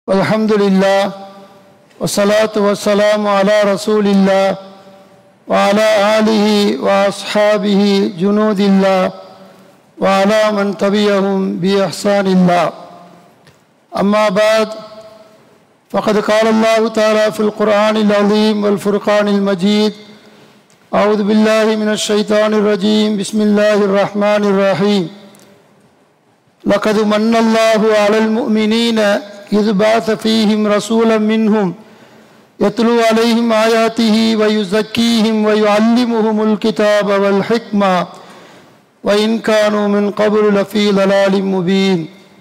والحمد لله والصلاة والسلام على رسول الله وعلى آله وأصحابه جنود الله وعلى من تبعهم بإحسان الله أما بعد فقد قال الله تعالى في القرآن العظيم والفرقان المجيد أعوذ بالله من الشيطان الرجيم بسم الله الرحمن الرحيم لقد من الله على المؤمنين إذ بعث فيهم رسولا منهم يتلو عليهم آياته ويزكيهم ويعلمهم الكتاب والحكمة وإن كانوا من قبل لفي ضلال مبين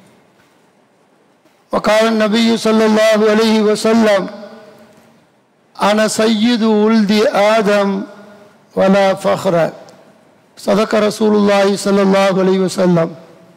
وقال النبي صلى الله عليه وسلم أنا سيد ولد آدم ولا فخر صدق رسول الله صلى الله عليه وسلم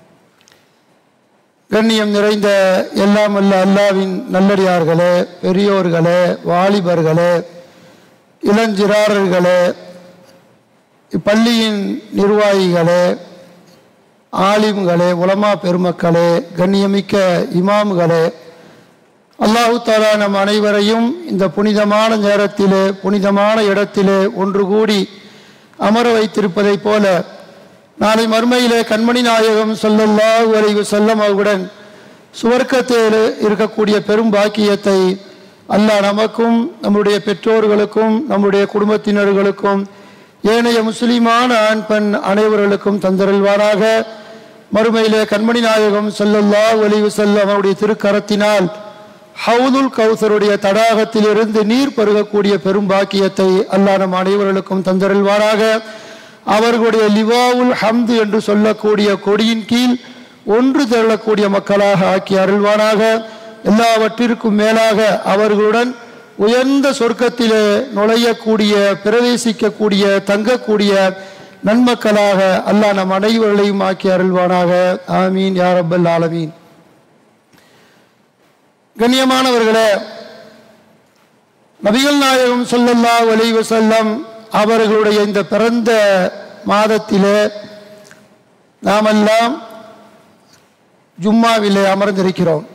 கண்ணியம் நிறைந்த எல்லாம் அல்ல அல்லாவின் நல்லடியார்களே பெரியோர்களே வாலிபர்களே இளஞ்சிறாரர்களே இப்பள்ளியின் நிர்வாகிகளே ஆலிம்களே உலமா பெருமக்களே கண்ணியமிக்க இமாம்களே அல்லாஹு தாலா நம் அனைவரையும் இந்த புனிதமான நேரத்திலே புனிதமான இடத்திலே ஒன்று கூடி அமர வைத்திருப்பதைப் போல நாளை மறுமையிலே கண்மணி நாயகம் சொல்லல்லாஹு அலைவு செல்லம் அவர்களுடன் சுவர்க்கத்தில் இருக்கக்கூடிய பெரும் பாக்கியத்தை அல்லாஹ் நமக்கும் நம்முடைய பெற்றோர்களுக்கும் நம்முடைய குடும்பத்தினர்களுக்கும் ஏனைய முஸ்லிமான ஆண் பெண் அனைவர்களுக்கும் தந்தருள்வாராக மறுமையிலே கண்மணி நாயகம் சொல்லல்லாஹு அலைவு செல்லம் அவருடைய திருக்கரத்தினால் ஹவுதுல் கௌசருடைய தடாகத்திலிருந்து நீர் பருகக்கூடிய பெரும் பாக்கியத்தை அல்லாஹ் நம் அனைவர்களுக்கும் தந்தருள்வாராக அவர்களுடைய லிவாவுல் ஹம்து என்று சொல்லக்கூடிய கொடியின் கீழ் ஒன்று திரளக்கூடிய மக்களாக ஆக்கி அருள்வானாக எல்லாவற்றிற்கும் மேலாக அவர்களுடன் உயர்ந்த சொர்க்கத்திலே நுழையக்கூடிய பிரவேசிக்கக்கூடிய தங்கக்கூடிய நன்மக்களாக அல்லாஹ் நம் அனைவர்களையும் ஆக்கி அருள்வானாக ஆமீன் யாரப்பல் ஆலமீன் கண்ணியமானவர்களே நபிகள் நாயகம் சொல்லல்லா ஒலைவு செல்லம் அவர்களுடைய இந்த பிறந்த மாதத்திலே நாமெல்லாம் ஜும்மாவிலே அமர்ந்திருக்கிறோம்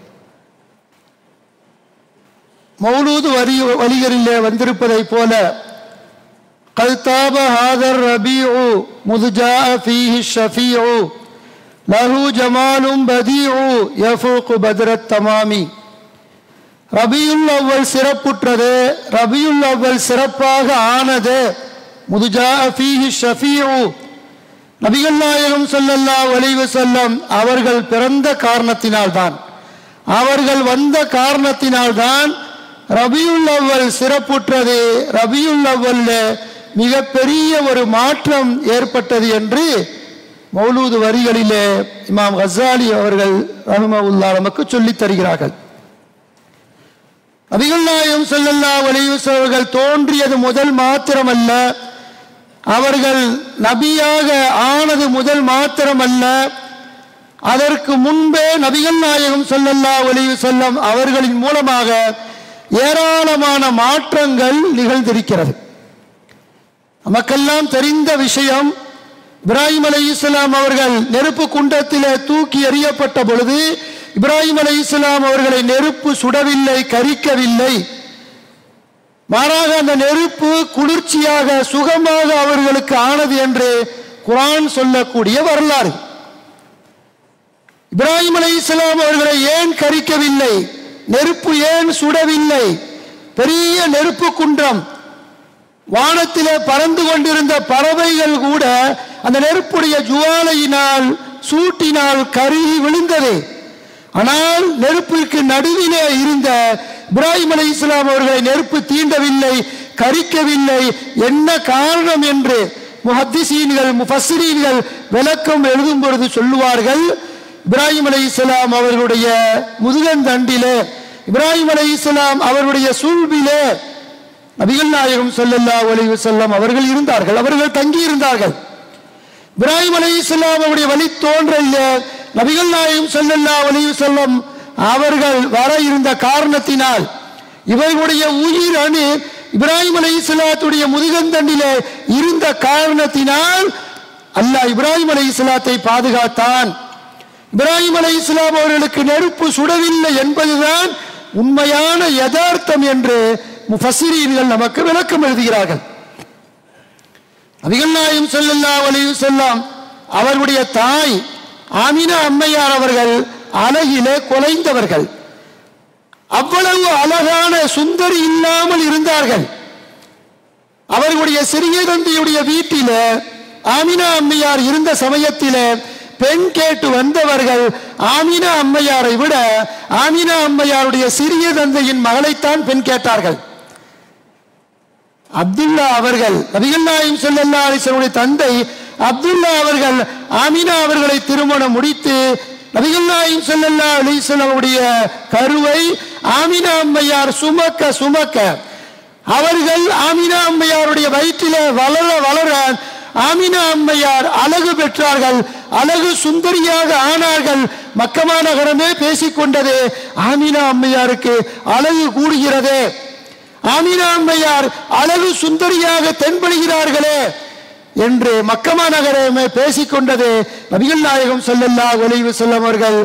மௌலூது வரி வழிகளிலே வந்திருப்பதை போல கல்தாப ஹாதர் ரபிஉ முதுஜா ஃபீஹி ஷஃபீஉ லஹு ஜமாலும் பதிஉ யஃபூகு பத்ரத் தமாமி ரபியுல் அவ்வல் சிறப்புற்றது ரபியுல் அவ்வல் சிறப்பாக ஆனது முதுஜா ஃபீஹி ஷஃபீஉ நபிகள் நாயகம் சொல்லல்லா ஒளிவு செல்லம் அவர்கள் பிறந்த காரணத்தினால்தான் அவர்கள் வந்த காரணத்தினால்தான் ரபியுல் அவ்வல் சிறப்புற்றது ரபியுல் அவ்வல்ல மிகப்பெரிய ஒரு மாற்றம் ஏற்பட்டது என்று மௌலூது வரிகளிலே இமாம் ஹசாலி அவர்கள் ரஹமவுல்லா நமக்கு சொல்லித் தருகிறார்கள் நபிகள் நாயகம் செல்லல்லா அவர்கள் தோன்றியது முதல் மாத்திரமல்ல அவர்கள் நபியாக ஆனது முதல் மாத்திரமல்ல அதற்கு முன்பே நபிகள் நாயகம் சொல்லல்லா ஒளிவு செல்லம் அவர்களின் மூலமாக ஏராளமான மாற்றங்கள் நிகழ்ந்திருக்கிறது நமக்கெல்லாம் தெரிந்த விஷயம் இப்ராஹிம் அலி இஸ்லாம் அவர்கள் நெருப்பு குண்டத்திலே தூக்கி எறியப்பட்ட பொழுது இப்ராஹிம் அலி இஸ்லாம் அவர்களை நெருப்பு சுடவில்லை கரிக்கவில்லை மாறாக அந்த நெருப்பு குளிர்ச்சியாக சுகமாக அவர்களுக்கு ஆனது என்று குரான் சொல்லக்கூடிய வரலாறு இப்ராஹிம் அலி இஸ்லாம் அவர்களை ஏன் கரிக்கவில்லை நெருப்பு ஏன் சுடவில்லை பெரிய நெருப்பு குன்றம் வானத்திலே பறந்து கொண்டிருந்த பறவைகள் கூட அந்த நெருப்புடைய ஜுவாலையினால் சூட்டினால் கருகி விழுந்தது ஆனால் நெருப்பிற்கு நடுவிலே இருந்த இப்ராஹிம் அலி இஸ்லாம் அவர்களை நெருப்பு தீண்டவில்லை கரிக்கவில்லை என்ன காரணம் என்று முஹத்திசீன்கள் முஃபஸ்ரீன்கள் விளக்கம் எழுதும் பொழுது சொல்லுவார்கள் இப்ராஹிம் அலி இஸ்லாம் அவர்களுடைய முதுகந்தண்டிலே இப்ராஹிம் அலி இஸ்லாம் அவர்களுடைய சூழ்விலே நபிகள் நாயகம் சொல்லல்லா ஒலிவு செல்லம் அவர்கள் இருந்தார்கள் அவர்கள் தங்கி இருந்தார்கள் இப்ராஹிம் அலி இஸ்லாம் அவருடைய வழி தோன்றல்ல நபிகள் நாயகம் சொல்லல்லா ஒலிவு செல்லம் அவர்கள் வர இருந்த காரணத்தினால் இவர்களுடைய உயிர் அணு இப்ராஹிம் அலி இஸ்லாத்துடைய முதுகந்தண்டிலே இருந்த காரணத்தினால் அல்லாஹ் இப்ராஹிம் அலி இஸ்லாத்தை பாதுகாத்தான் இப்ராஹிம் அலை இஸ்லாம் அவர்களுக்கு நெருப்பு சுடவில்லை என்பதுதான் உண்மையான யதார்த்தம் என்று முஃபசிரீன்கள் நமக்கு விளக்கம் எழுதுகிறார்கள் நபிகள் நாயும் ஸல்லல்லாஹு அலைஹி வஸல்லம் அவருடைய தாய் ஆமினா அம்மையார் அவர்கள் அழகிலே குலைந்தவர்கள் அவ்வளவு அழகான சுந்தரி இல்லாமல் இருந்தார்கள் அவர்களுடைய சிறிய தந்தையுடைய வீட்டில ஆமினா அம்மையார் இருந்த சமயத்திலே பெண் கேட்டு வந்தவர்கள் ஆமினா அம்மையாரை விட ஆமினா அம்மையாருடைய சிறிய தந்தையின் மகளைத்தான் பெண் கேட்டார்கள் அப்துல்லா அவர்கள் நபிகள் நாயும் ஸல்லல்லாஹு அலைஹி வஸல்லம் தந்தை அப்துல்லா அவர்கள் ஆமினா அவர்களை திருமணம் முடித்து நபிகள் நாயும் ஸல்லல்லாஹு அலைஹி வஸல்லம் உடைய கருவை ஆமினா அம்மையார் சுமக்க சுமக்க அவர்கள் ஆமினா அம்மையாருடைய வயிற்றிலே வளர வளர ஆமினா அம்மையார் அழகு பெற்றார்கள் அழகு சுந்தரியாக ஆனார்கள் மக்கமா நகரமே பேசிக்கொண்டது ஆமினா அம்மையாருக்கு அழகு கூடுகிறதே ஆமினா அம்மையார் அழகு சுந்தரியாக தென்படுகிறார்களே என்று மக்கமா நகரமே பேசிக்கொண்டது நபிகள் நாயகம் ஸல்லல்லாஹு அலைஹி வஸல்லம் அவர்கள்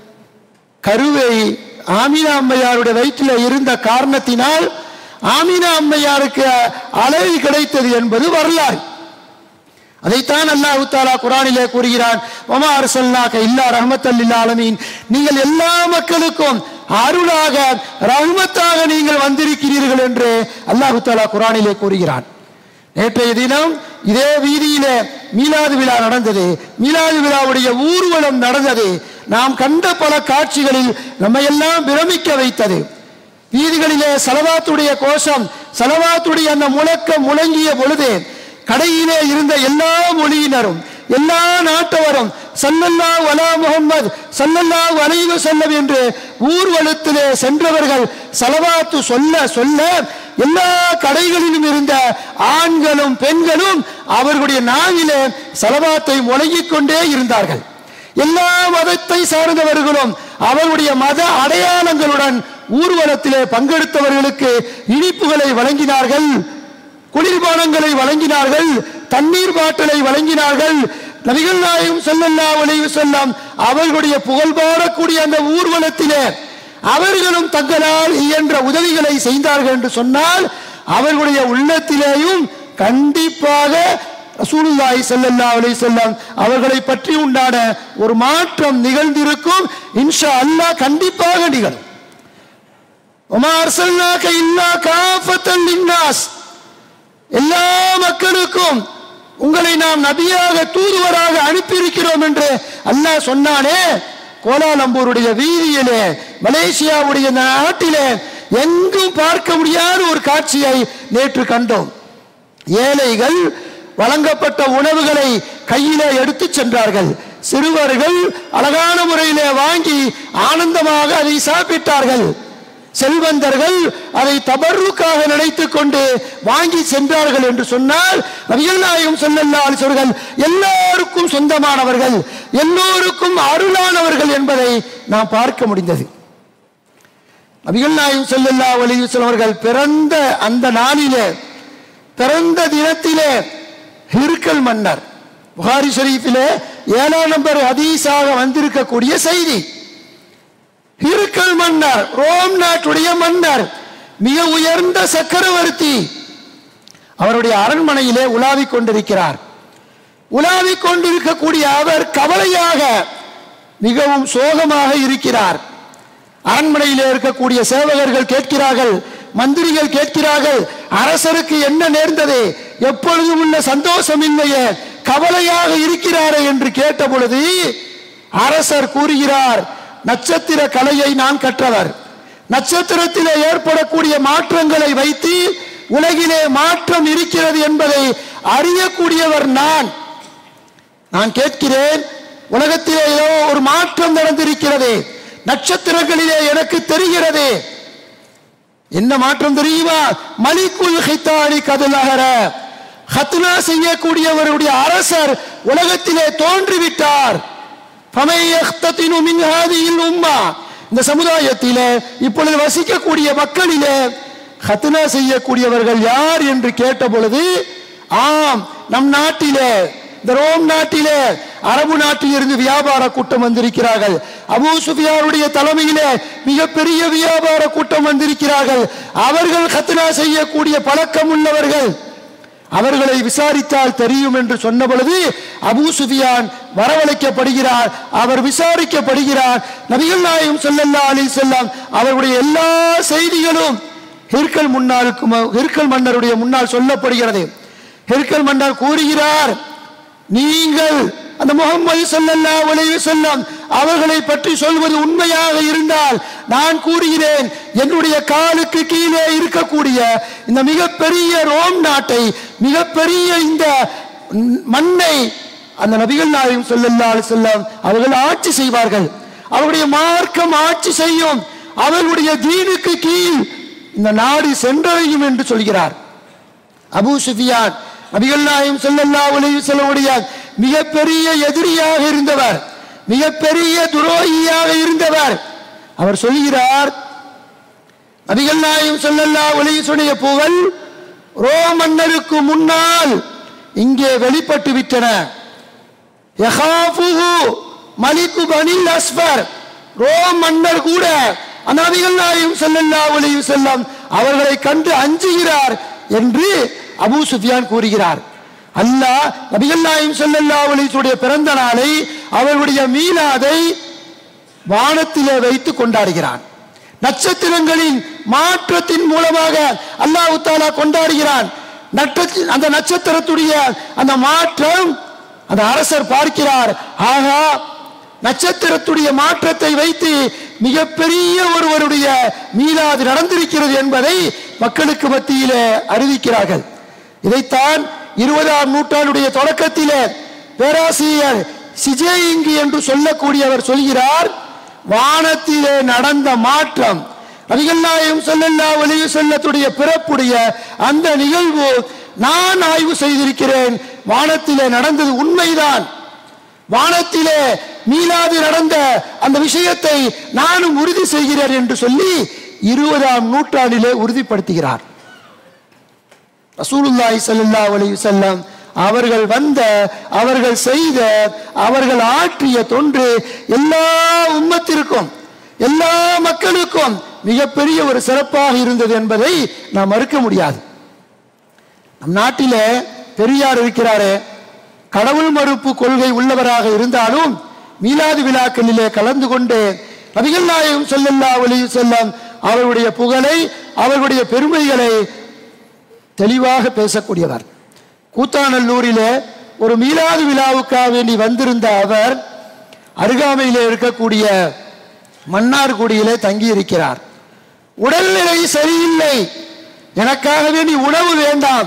கருவை ஆமினா அம்மையாருடைய வயிற்றில் இருந்த காரணத்தினால் ஆமினா அம்மையாருக்கு அழகு கிடைத்தது என்பது வரலாறு அதைத்தான் அல்லாஹ் தாலா குரானிலே கூறுகிறான் ஒமா அரசல்லாக இல்லா ரஹமத்தல் ஆலமீன் நீங்கள் எல்லா மக்களுக்கும் அருளாக ரஹ்மத்தாக நீங்கள் வந்திருக்கிறீர்கள் என்று அல்லாஹு தாலா குரானிலே கூறுகிறான் நேற்றைய தினம் இதே வீதியிலே மீலாது விழா நடந்தது மீலாது விழாவுடைய ஊர்வலம் நடந்தது நாம் கண்ட பல காட்சிகளில் நம்மை எல்லாம் பிரமிக்க வைத்தது வீதிகளிலே சலவாத்துடைய கோஷம் சலவாத்துடைய அந்த முழக்கம் முழங்கிய பொழுது கடையிலே இருந்த எல்லா மொழியினரும் எல்லா நாட்டவரும் சல்லல்லா வலா முகம்மது சல்லல்லா வலைவு செல்லம் என்று ஊர்வலத்திலே சென்றவர்கள் சலவாத்து சொல்ல சொல்ல எல்லா கடைகளிலும் இருந்த ஆண்களும் பெண்களும் அவர்களுடைய நாவிலே சலவாத்தை முழங்கிக் கொண்டே இருந்தார்கள் எல்லா மதத்தை சார்ந்தவர்களும் அவர்களுடைய மத அடையாளங்களுடன் ஊர்வலத்திலே பங்கெடுத்தவர்களுக்கு இனிப்புகளை வழங்கினார்கள் குளிர்பானங்களை வழங்கினார்கள் தண்ணீர் பாட்டலை வழங்கினார்கள் நபிகள் நாயகம் ஸல்லல்லாஹு அலைஹி வஸல்லம் அவர்களுடைய புகழ் பாடக்கூடிய அந்த ஊர்வலத்திலே அவர்களும் தங்களால் இயன்ற உதவிகளை செய்தார்கள் என்று சொன்னால் அவர்களுடைய உள்ளத்திலேயும் கண்டிப்பாக ரசூலுல்லாஹி ஸல்லல்லாஹு அலைஹி வஸல்லம் அவர்களை பற்றி உண்டான ஒரு மாற்றம் நிகழ்ந்திருக்கும் இன்ஷா அல்லாஹ் கண்டிப்பாக நிகழும் ஒமா அர்சல்னாக இல்லா காஃபத்தன் லின்னாஸ் எல்லா மக்களுக்கும் உங்களை நாம் நபியாக தூதுவராக அனுப்பியிருக்கிறோம் என்று அல்லாஹ் சொன்னானே கோலாலம்பூருடைய வீதியிலே மலேசியாவுடைய இந்த நாட்டிலே எங்கும் பார்க்க முடியாத ஒரு காட்சியை நேற்று கண்டோம் ஏழைகள் வழங்கப்பட்ட உணவுகளை கையிலே எடுத்து சென்றார்கள் சிறுவர்கள் அழகான முறையிலே வாங்கி ஆனந்தமாக அதை சாப்பிட்டார்கள் செல்வந்தர்கள் அதை தபருக்காக நினைத்துக் கொண்டு வாங்கி சென்றார்கள் என்று சொன்னால் நபிகள் நாயகம் ஸல்லல்லாஹு அலைஹி வஸல்லம் எல்லாருக்கும் சொந்தமானவர்கள் எல்லோருக்கும் அருளானவர்கள் என்பதை நாம் பார்க்க முடிந்தது நபிகள் நாயகம் ஸல்லல்லாஹு அலைஹி வஸல்லம் அவர்கள் பிறந்த அந்த நாளிலே பிறந்த தினத்திலே ஹிர்கல் மன்னர் புகாரி ஷரீஃபிலே ஏழாம் நம்பர் ஹதீஸாக வந்திருக்கக்கூடிய செய்தி ஹிருக்கல் மன்னர் ரோம் நாட்டுடைய மன்னர் மிக உயர்ந்த சக்கரவர்த்தி அவருடைய அரண்மனையிலே உலாவிக் கொண்டிருக்கிறார் உலாவிக் கொண்டிருக்கக்கூடிய அவர் கவலையாக மிகவும் சோகமாக இருக்கிறார் அரண்மனையிலே இருக்கக்கூடிய சேவகர்கள் கேட்கிறார்கள் மந்திரிகள் கேட்கிறார்கள் அரசருக்கு என்ன நேர்ந்தது எப்பொழுதும் உள்ள சந்தோஷமின்மையே கவலையாக இருக்கிறாரே என்று கேட்ட பொழுது அரசர் கூறுகிறார் நட்சத்திர கலையை நான் கற்றவர் நட்சத்திரத்திலே ஏற்படக்கூடிய மாற்றங்களை வைத்து உலகிலே மாற்றம் இருக்கிறது என்பதை அறியக்கூடியவர் நான் நான் கேட்கிறேன் உலகத்திலே ஏதோ ஒரு மாற்றம் நடந்திருக்கிறது நட்சத்திரங்களிலே எனக்கு தெரிகிறது என்ன மாற்றம் தெரியுமா மலிக்குல் ஹித்தானி கதுலகர ஹத்னா செய்யக்கூடியவருடைய அரசர் உலகத்திலே தோன்றிவிட்டார் ஃபமை யஹ்ததினு மின் ஹாதிஹில் உம்மா இந்த சமுதாயத்திலே இப்பொழுது வசிக்கக்கூடிய மக்களிலே ஹத்னா செய்யக்கூடியவர்கள் யார் என்று கேட்ட பொழுது ஆம் நம் நாட்டிலே இந்த ரோம் நாட்டிலே அரபு நாட்டில் இருந்து வியாபார கூட்டம் வந்திருக்கிறார்கள் அபூ சுஃபியானுடைய தலைமையிலே மிகப்பெரிய வியாபார கூட்டம் வந்திருக்கிறார்கள் அவர்கள் கத்னா செய்யக்கூடிய பழக்கம் உள்ளவர்கள் அவர்களை விசாரித்தால் தெரியும் என்று சொன்ன பொழுது அபூ சுஃபியான் வரவழைக்கப்படுகிறார் அவர் விசாரிக்கப்படுகிறார் நபிகள் நாயகம் ஸல்லல்லாஹு அலைஹி வஸல்லம் அவருடைய எல்லா செய்திகளும் ஹிர்கல் முன்னாளுக்கு ம- ஹிர்கல் மன்னருடைய முன்னால் சொல்லப்படுகிறது ஹிர்கல் மன்னர் கூறுகிறார் நீங்கள் அந்த முகமது ஸல்லல்லாஹு அலைஹி வஸல்லம் அவர்களை பற்றி சொல்வது உண்மையாக இருந்தால் நான் கூறுகிறேன் என்னுடைய காலுக்கு கீழே இருக்கக்கூடிய இந்த மிகப்பெரிய ரோம் நாட்டை மிகப்பெரிய இந்த மண்ணை அந்த நபிகள் நாயகம் ஸல்லல்லாஹு அலைஹி வஸல்லம் அவர்கள் ஆட்சி செய்வார்கள் அவருடைய மார்க்கம் ஆட்சி செய்யும் அவர்களுடைய தீனுக்கு கீழ் இந்த நாடு சென்றடையும் என்று சொல்கிறார் அபூ சுஃபியான் நபிகள் நாயகம் ஸல்லல்லாஹு அலைஹி வஸல்லமுடைய மிகப்பெரிய எதிரியாக இருந்தவர் மிகப்பெரிய துரோகியாக இருந்தவர் அவர் சொல்கிறார் நபிகள் நாயகம் ஸல்லல்லாஹு அலைஹி வஸல்லுடைய புகழ் ரோம் மன்னருக்கு முன்னால் இங்கே வெளிப்பட்டு விட்டன யஹாஃபுஹு மலிக்கு பனில் அஸ்பர் ரோம் மன்னர் கூட அந்த நபிகள் நாயகம் ஸல்லல்லாஹு அலைஹி வஸல்லம் அவர்களை கண்டு அஞ்சுகிறார் என்று அபூ சுஃபியான் கூறுகிறார் அல்லாஹ் நபிகள் நாயகம் ஸல்லல்லாஹு அலைஹி வஸல்லுடைய பிறந்த நாளை அவர்களுடைய மீலாதை வானத்திலே வைத்து கொண்டாடுகிறான் நட்சத்திரங்களின் மாற்றத்தின் மூலமாக அல்லாஹ் தாலா கொண்டாடுகிறான் நட்சத்தி- அந்த நட்சத்திரத்துடைய அந்த மாற்றம் அந்த அரசர் பார்க்கிறார் ஆகா நட்சத்திரத்துடைய மாற்றத்தை வைத்து மிகப்பெரிய ஒருவருடைய மீளாது நடந்திருக்கிறது என்பதை மக்களுக்கு மத்தியிலே அறிவிக்கிறார்கள் இதைத்தான் இருபதாம் நூற்றாண்டுடைய தொடக்கத்திலே பேராசிரியர் சிஜேயிங்கி என்று சொல்லக்கூடியவர் சொல்கிறார் வானத்திலே நடந்த மாற்றம் நபிகள் நாயகம் ஸல்லல்லாஹு அலைஹி வஸல்லத்துடைய பிறப்புடைய அந்த நிகழ்வு நான் ஆய்வு செய்திருக்கிறேன் வானத்திலே நடந்தது உண்மைதான் வானத்திலே மீளாது நடந்த அந்த விஷயத்தை நானும் உறுதி செய்கிறேன் என்று சொல்லி இருபதாம் நூற்றாண்டிலே உறுதிப்படுத்துகிறார் ரசூலுல்லாஹி ஸல்லல்லாஹு அலைஹி வஸல்லம் அவர்கள் வந்த அவர்கள் செய்த அவர்கள் ஆற்றிய தொன்று எல்லா உம்மத்திற்கும் எல்லா மக்களுக்கும் மிகப்பெரிய ஒரு சிறப்பாக இருந்தது என்பதை நாம் மறுக்க முடியாது நம் நாட்டிலே பெரியார் இருக்கிறாரே கடவுள் மறுப்பு கொள்கை உள்ளவராக இருந்தாலும் மீலாது விழாக்களிலே கலந்து கொண்டு நபிகள் நாயகம் ஸல்லல்லாஹு அலைஹி வஸல்லம் அவருடைய புகழை அவர்களுடைய பெருமைகளை தெளிவாக பேசக்கூடியவர் கூத்தாநல்லூரிலே ஒரு மீலாது விழாவுக்காக வேண்டி வந்திருந்த அவர் அருகாமையிலே இருக்கக்கூடிய மன்னார்குடியிலே தங்கியிருக்கிறார் உடல்நிலை சரியில்லை எனக்காக வேண்டி உணவு வேண்டாம்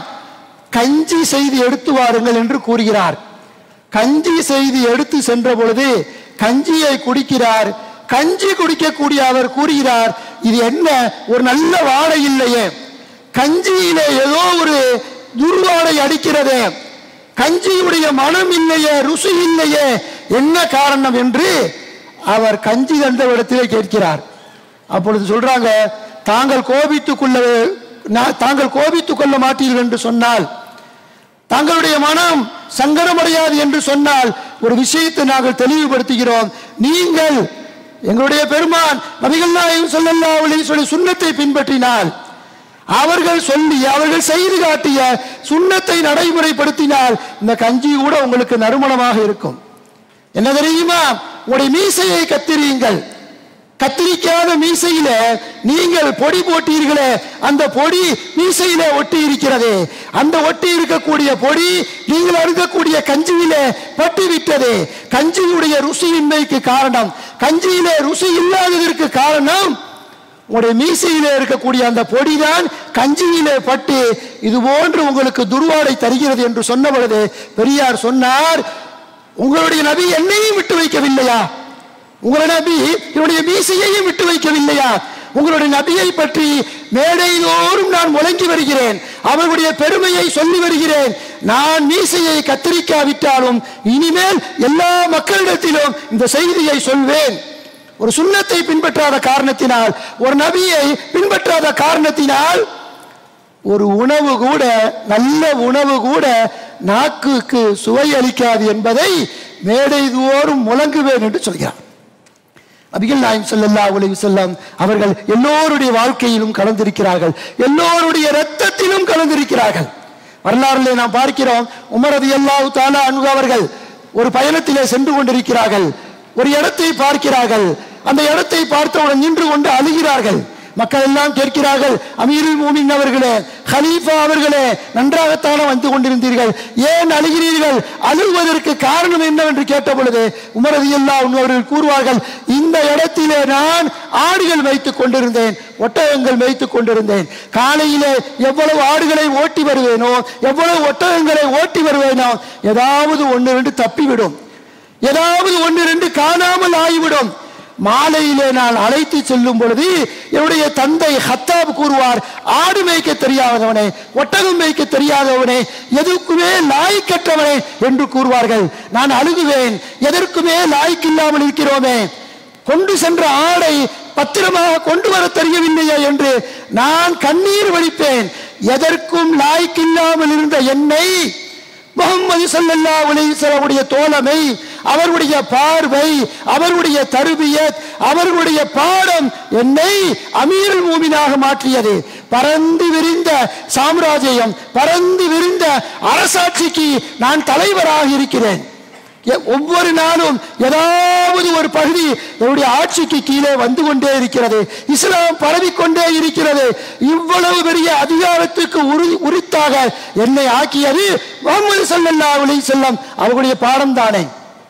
கஞ்சி செய்து எடுத்து வாருங்கள் என்று கூறுகிறார் கஞ்சி செய்து எடுத்து சென்ற பொழுது கஞ்சியை குடிக்கிறார் கஞ்சி குடிக்கக்கூடிய அவர் கூறுகிறார் இது என்ன ஒரு நல்ல வாடை இல்லையே கஞ்சியிலே ஏதோ ஒரு துர்வாடை அடிக்கிறதே கஞ்சியுடைய மனம் இல்லையே ருசி இல்லையே என்ன காரணம் என்று அவர் கஞ்சி தந்தவிடத்திலே கேட்கிறார் அப்பொழுது சொல்றாங்க தாங்கள் கோபித்துக் கொள்ள நா- தாங்கள் கோபித்துக் கொள்ள மாட்டீர்கள் என்று சொன்னால் தங்களுடைய மனம் சங்கடமடையாது என்று சொன்னால் ஒரு விஷயத்தை நாங்கள் தெளிவுபடுத்துகிறோம் நீங்கள் எங்களுடைய பெருமான் நபிகள் நாயகம் ஸல்லல்லாஹு அலைஹி சொல்லி சுண்ணத்தை பின்பற்றினால் அவர்கள் சொல்லி அவர்கள் செய்து காட்டிய சுண்ணத்தை நடைமுறைப்படுத்தினால் இந்த கஞ்சி கூட உங்களுக்கு நறுமணமாக இருக்கும் என்ன தெரியுமா உங்களுடைய மீசையை கத்திரியுங்கள் கத்திரிக்காத மீசையில நீங்கள் பொடி போட்டீர்களே அந்த பொடி மீசையில ஒட்டி இருக்கிறது அந்த ஒட்டி இருக்கக்கூடிய பொடி நீங்கள் அருந்தக்கூடிய கஞ்சியிலே பட்டு விட்டது கஞ்சியுடைய ருசியின்மைக்கு காரணம் கஞ்சியிலே ருசி இல்லாததற்கு காரணம் உங்களுடைய மீசையிலே இருக்கக்கூடிய அந்த பொடிதான் கஞ்சியிலே பட்டு இது போன்று உங்களுக்கு துர்வாடை தருகிறது என்று சொன்ன பொழுது பெரியார் சொன்னார் உங்களுடைய நபி என்னையும் விட்டு வைக்கவில்லையா உங்களுடைய நபி என்னுடைய மீசையையும் விட்டு வைக்கவில்லையா உங்களுடைய நபியை பற்றி மேடை தோறும் நான் முழங்கி வருகிறேன் அவர்களுடைய பெருமையை சொல்லி வருகிறேன் நான் மீசையை கத்திரிக்காவிட்டாலும் இனிமேல் எல்லா மக்களிடத்திலும் இந்த செய்தியை சொல்வேன் ஒரு சுண்ணத்தை பின்பற்றாத காரணத்தினால் ஒரு நபியை பின்பற்றாத காரணத்தினால் ஒரு உணவு கூட நல்ல உணவு கூட நாக்குக்கு சுவை அளிக்காது என்பதை மேடை தோறும் முழங்குவேன் என்று சொல்கிறார் நபிகள் நாயம் ஸல்லல்லாஹு அலைஹி வஸல்லம் அவர்கள் எல்லோருடைய வாழ்க்கையிலும் கலந்திருக்கிறார்கள் எல்லோருடைய இரத்தத்திலும் கலந்திருக்கிறார்கள் வரலாறுல நாம் பார்க்கிறோம் உமர் ரலியல்லாஹு தஆலா அன்ஹு அவர்கள் ஒரு பயணத்திலே சென்று கொண்டிருக்கிறார்கள் ஒரு இடத்தை பார்க்கிறார்கள் அந்த இடத்தை பார்த்தவுடன் நின்று கொண்டு அழுகிறார்கள் மக்கள் எல்லாம் கேட்கிறார்கள் அமீருல் மூமின் அவர்களே ஹலீஃபா அவர்களே நன்றாகத்தானே வந்து கொண்டிருந்தீர்கள் ஏன் அழுகிறீர்கள் அழுவதற்கு காரணம் என்னவென்று கேட்ட பொழுது உமரது எல்லா அவர்கள் கூறுவார்கள் இந்த இடத்திலே நான் ஆடுகள் வைத்துக் கொண்டிருந்தேன் ஒட்டகங்கள் வைத்துக் கொண்டிருந்தேன் காலையிலே எவ்வளவு ஆடுகளை ஓட்டி வருவேனோ எவ்வளவு ஒட்டகங்களை ஓட்டி வருவேனோ ஏதாவது ஒன்று ரெண்டு தப்பிவிடும் ஏதாவது ஒன்று ரெண்டு காணாமல் ஆகிவிடும் மாலையிலே நான் அழைத்து செல்லும் பொழுது என்னுடைய தந்தை ஹத்தாப் கூறுவார் ஆடு மேய்க்க தெரியாதவனே ஒட்டகம் மேய்க்க தெரியாதவனே எதுக்குமே லாய்க்கற்றவனே என்று கூறுவார்கள் நான் அழுகுவேன் எதற்குமே லாய்க்கில்லாமல் இருக்கிறோமே கொண்டு சென்ற ஆடை பத்திரமாக கொண்டு வர தெரியவில்லையே என்று நான் கண்ணீர் வடிப்பேன் எதற்கும் லாய்க்கில்லாமல் இருந்த என்னை முகமது சல்லல்லா அலைஹிஸ்ஸலாமுடைய தோழமை அவருடைய பார்வை அவருடைய தருபியத் அவர்களுடைய பாடம் என்னை அமீருல் மூமினாக மாற்றியது பறந்து விரிந்த சாம்ராஜ்யம் பறந்து விரிந்த அரசாட்சிக்கு நான் தலைவராக இருக்கிறேன் எ- ஒவ்வொரு நாளும் ஏதாவது ஒரு பகுதி என்னுடைய ஆட்சிக்கு கீழே வந்து கொண்டே இருக்கிறது இஸ்லாம் பரவிக்கொண்டே இருக்கிறது இவ்வளவு பெரிய அதிகாரத்துக்கு உரி உரித்தாக என்னை ஆக்கியது முகமது ஸல்லல்லாஹு அலைஹி வஸல்லம் அவர்களுடைய பாடம் தானே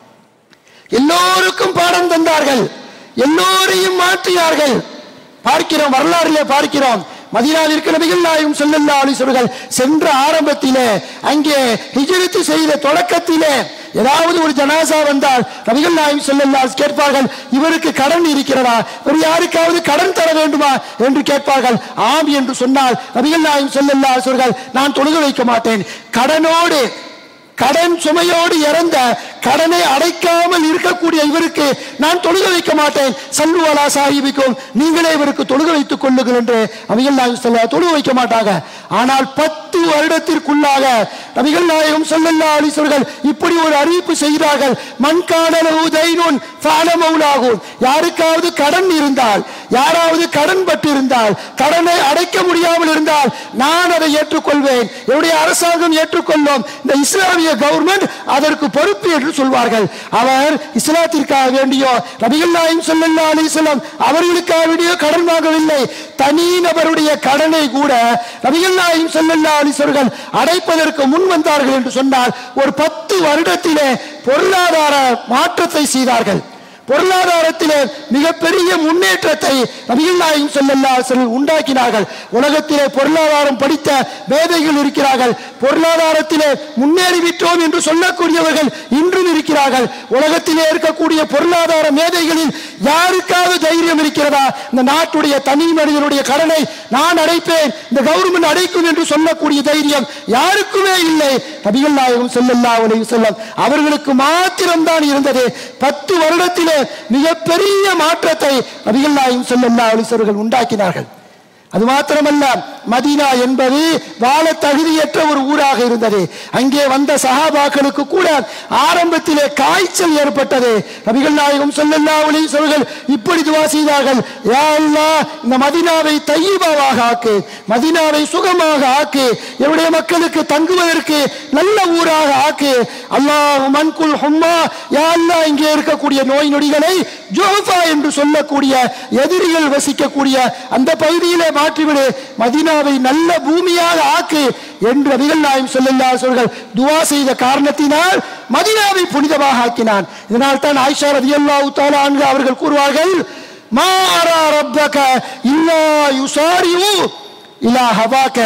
எல்லோருக்கும் பாடம் தந்தார்கள் எல்லோரையும் மாற்றினார்கள் பார்க்கிறோம் வரலாறிலே பார்க்கிறோம் மதீனாவிற்கு நபிகள் நாயகம் ஸல்லல்லாஹு அலைஹி வஸல்லம் சென்ற ஆரம்பத்திலே அங்கே ஹிஜ்ரத் செய்த தொடக்கத்திலே ஏதாவது ஒரு ஜனாசா வந்தால் நபிகள் நாயகம் ஸல்லல்லாஹு அலைஹி வஸல்லம் கேட்பார்கள் இவருக்கு கடன் இருக்கிறதா ஒரு யாருக்காவது கடன் தர வேண்டுமா என்று கேட்பார்கள் ஆம் என்று சொன்னால் நபிகள் நாயகம் ஸல்லல்லாஹு அலைஹி வஸல்லம் நான் தொழுக வைக்க மாட்டேன் கடனோடு கடன் சுமையோடு இறந்த கடனை அடைக்காமல் இருக்கக்கூடிய இவருக்கு நான் தொழுக வைக்க மாட்டேன் சல்லுவலா சாஹிபிக்கும் நீங்களே இவருக்கு தொழுக வைத்துக் கொள்ளுங்கள் என்று நபிகள் நாயகம் சொல்ல தொழுக வைக்க மாட்டாங்க ஆனால் பத்து வருடத்திற்குள்ளாக நபிகள் நாயகம் சொல்லல்லா அலிசர்கள் இப்படி ஒரு அறிவிப்பு செய்கிறார்கள் மண்காணலவு தைனூன் ஃபாலமௌலாகும் யாருக்காவது கடன் இருந்தால் யாராவது கடன் பட்டிருந்தால் கடனை அடைக்க முடியாமல் இருந்தால் நான் அதை ஏற்றுக்கொள்வேன் என்னுடைய அரசாங்கம் ஏற்றுக்கொள்ளும் இந்த இஸ்லாமிய கவர்மெண்ட் அதற்கு பொறுப்பு என்று சொல்வார்கள் அவர் இஸ்லாத்திற்காக வேண்டியோ நபிகள் நாயம் ஸல்லல்லாஹு அலைஹி வஸல்லம் அவர்களுக்காக வேண்டியோ கடன் வாங்கவில்லை தனி நபருடைய கடனை கூட நபிகள் நாயம் ஸல்லல்லாஹு அலைஹி வஸல்லம் அடைப்பதற்கு முன் வந்தார்கள் என்று சொன்னால் ஒரு பத்து வருடத்திலே பொருளாதார மாற்றத்தை செய்தார்கள் பொருளாதாரத்திலே மிகப்பெரிய முன்னேற்றத்தை நபிகள் நாயகம் ஸல்லல்லாஹு அலைஹி வஸல்லம் உண்டாக்கினார்கள் உலகத்திலே பொருளாதாரம் படித்த மேதைகள் இருக்கிறார்கள் பொருளாதாரத்திலே முன்னேறிவிட்டோம் என்று சொல்லக்கூடியவர்கள் இன்றும் இருக்கிறார்கள் உலகத்திலே இருக்கக்கூடிய பொருளாதார மேதைகளில் யாருக்காவது தைரியம் இருக்கிறதா இந்த நாட்டுடைய தனி மனிதனுடைய கடனை நான் அடைப்பேன் இந்த கவர்மெண்ட் அடைக்கும் என்று சொல்லக்கூடிய தைரியம் யாருக்குமே இல்லை நபிகள் நாயகம் ஸல்லல்லாஹு அலைஹி வஸல்லம் அவர்களுக்கு மாத்திரம்தான் இருந்தது பத்து வருடத்திலே மிகப்பெரிய மாற்றத்தை நபிகள் நாயகம் ஸல்லல்லாஹு அலைஹி வஸல்லம் உண்டாக்கினார்கள் அது மாத்திரமல்ல மதீனா என்பது வாழ தகுதியற்ற ஒரு ஊராக இருந்தது அங்கே வந்த சஹாபாக்களுக்கு கூட ஆரம்பத்திலே காய்ச்சல் ஏற்பட்டது நபிகள் நாயகம் ஸல்லல்லாஹு அலைஹி வஸல்லம் இப்படி துவா செய்தார்கள் யா அல்லாஹ் இந்த மதீனாவை தையிபாவாக ஆக்கு மதீனாவை சுகமாக ஆக்கு என்னுடைய மக்களுக்கு தங்குவதற்கு நல்ல ஊராக ஆக்கு அல்லாஹ் மன்குல் ஹும்மா யா அல்லாஹ் இங்கே இருக்கக்கூடிய நோய் நொடிகளை ஜோஃபா என்று சொல்லக்கூடிய எதிரிகள் வசிக்கக்கூடிய அந்த பகுதியிலே மாற்றிவிடு மதீனாவை நல்ல பூமியாக ஆக்கு என்று நபிகள் நாயம் ஸல்லல்லாஹு அலைஹி வஸல்லம் துஆ செய்த காரணத்தினால் மதீனாவை புனிதமாக ஆக்கினான் இதனால் தான் ஆயிஷா ரலியல்லாஹு தஆலா அன்ஹா அவர்கள் கூறுவார்கள் மா அரா ரப்பக இல்லா யுசாரிஉ இலா ஹவாக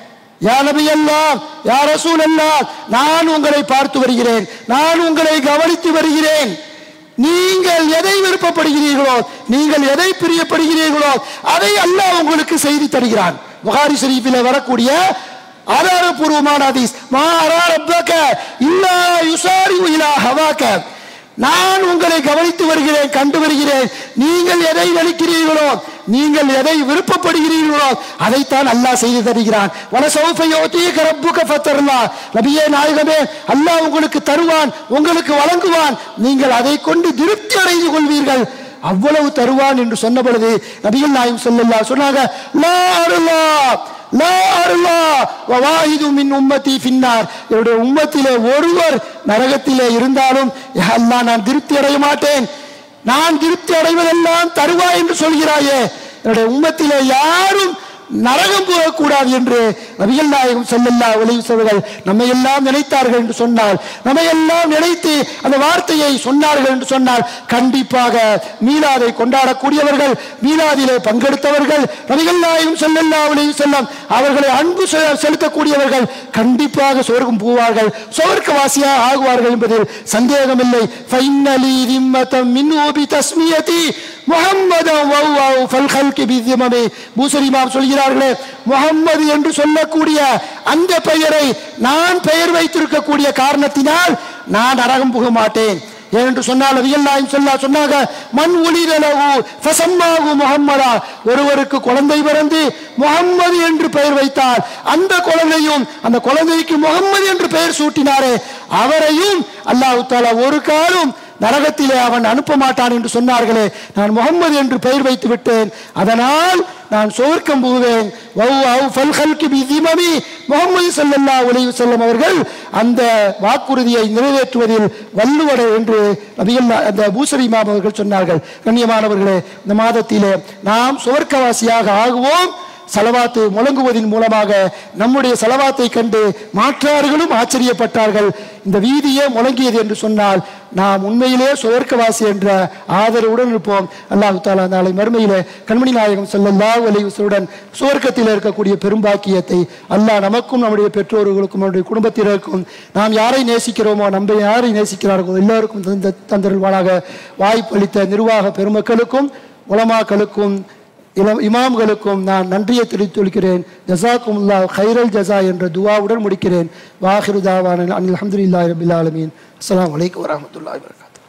யா நபி அல்லாஹ் யா ரசூல் அல்லாஹ் நான் உங்களை பார்த்து வருகிறேன் நான் உங்களை கவனித்து வருகிறேன் நீங்கள் எதை விருப்பப்படுகிறீர்களோ நீங்கள் எதை பிரியப்படுகிறீர்களோ அதை அல்லாஹ் உங்களுக்கு செய்தி தருகிறான் புகாரி ஷரீஃபில் வரக்கூடிய ஆதாரபூர்வமான ஹதீஸ் மா அரா ரப்பக இல்லா யுசாரி இலா ஹவாக நான் உங்களை கவனித்து வருகிறேன் கண்டு வருகிறேன் நீங்கள் எதை நினைக்கிறீர்களோ நீங்கள் எதை விருப்பப்படுகிறீர்களோ அதைத்தான் அல்லாஹ் செய்து தருகிறான் வலசௌஃபயோதீக ரப்புக ஃபத்தர்லா நபியே நாயகமே அல்லாஹ் உங்களுக்கு தருவான் உங்களுக்கு வழங்குவான் நீங்கள் அதை கொண்டு திருப்தி அடைந்து கொள்வீர்கள் அவ்வளவு தருவான் என்று சொன்ன பொழுது நபிகள் நாயும் சொல்லல்லா சொன்னாங்க லா அருளா லா அருளா வவாஹிது மின் உம்மத்தி பின்னார் என்னுடைய உம்மத்திலே ஒருவர் நரகத்திலே இருந்தாலும் யா அல்லாஹ் நான் திருப்தி அடைய மாட்டேன் நான் திருப்தி அடைவதெல்லாம் தருவாய் என்று சொல்கிறாயே என்னுடைய உம்மத்திலே யாரும் நரகம் போகக்கூடாது என்று நபிகள் நாயகம் செல்லல்லா ஒளிவுசவர்கள் நம்மை எல்லாம் நினைத்தார்கள் என்று சொன்னால் நம்மை எல்லாம் நினைத்து அந்த வார்த்தையை சொன்னார்கள் என்று சொன்னால் கண்டிப்பாக மீலாதை கொண்டாடக்கூடியவர்கள் மீலாதிலே பங்கெடுத்தவர்கள் நபிகள் நாயகம் செல்லல்லா ஒளிவு செல்லம் அவர்களை அன்பு செ- செலுத்தக்கூடியவர்கள் கண்டிப்பாக சொர்க்கம் போவார்கள் சொர்க்கவாசியாக ஆகுவார்கள் என்பதில் சந்தேகமில்லை ஃபைனலி திம்மதம் மின்ஹு பிதஸ்மியதி முஹம்மதம் வௌவௌ ஃபல் கல்கி பிதிமமே பூசரி இமாம் சொல்கிறார்களே முஹம்மது என்று சொல்லக்கூடிய அந்த பெயரை நான் பெயர் வைத்திருக்கக்கூடிய காரணத்தினால் நான் நரகம் புக மாட்டேன் ஏனென்று சொன்னால் நபிகள் நாயகம் சொல்லா சொன்னாங்க மண் ஒளிரலவு ஃபசம்மாகு முஹம்மதா ஒருவருக்கு குழந்தை பிறந்து முகம்மது என்று பெயர் வைத்தால் அந்த குழந்தையும் அந்த குழந்தைக்கு முகம்மது என்று பெயர் சூட்டினாரே அவரையும் அல்லாஹ் தாலா ஒரு காலம் நரகத்திலே அவன் அனுப்ப மாட்டான் என்று சொன்னார்களே நான் முகம்மது என்று பெயர் வைத்து விட்டேன் அதனால் நான் சுவர்க்கம் புகுவேன் வௌ அவு ஃபல் ஹல்கி பிதிமமி முகமது ஸல்லல்லாஹு அலைஹி வஸல்லம் அவர்கள் அந்த வாக்குறுதியை நிறைவேற்றுவதில் வல்லுவடை என்று நபிகள் நா- அந்த பூசரி இமாம் அவர்கள் சொன்னார்கள் கண்ணியமானவர்களே இந்த மாதத்திலே நாம் சுவர்க்கவாசியாக ஆகுவோம் சலவாத்து முழங்குவதன் மூலமாக நம்முடைய சலவாத்தை கண்டு மாற்றார்களும் ஆச்சரியப்பட்டார்கள் இந்த வீதியே முழங்கியது என்று சொன்னால் நாம் உண்மையிலே சுவர்க்கவாசி என்ற ஆதரவுடன் இருப்போம் அல்லாஹ் தாலா நாளை மறுமையிலே கண்மணி நாயகம் ஸல்லல்லாஹு அலைஹி வஸல்லம் சுவர்க்கத்தில் இருக்கக்கூடிய பெரும்பாக்கியத்தை அல்லாஹ் நமக்கும் நம்முடைய பெற்றோர்களுக்கும் நம்முடைய குடும்பத்தினருக்கும் நாம் யாரை நேசிக்கிறோமோ நம்ம யாரை நேசிக்கிறார்களோ எல்லோருக்கும் தந்த தந்தருள்வானாக வாய்ப்பளித்த நிர்வாக பெருமக்களுக்கும் உலமாக்களுக்கும் இளம் இமாம்களுக்கும் நான் நன்றியை தெரிவித்துள்கிறேன் ஜசாக்குமுல்லா ஹைரல் ஜஸா என்ற துவாவுடன் முடிக்கிறேன் வாஹிரு தாவான அனில் அஹமதுல்லாஹி ரபில் ஆலமீன் அஸ்ஸலாமு அலைக்கும் வரஹ்மத்துல்லாஹி வபரகாத்துஹு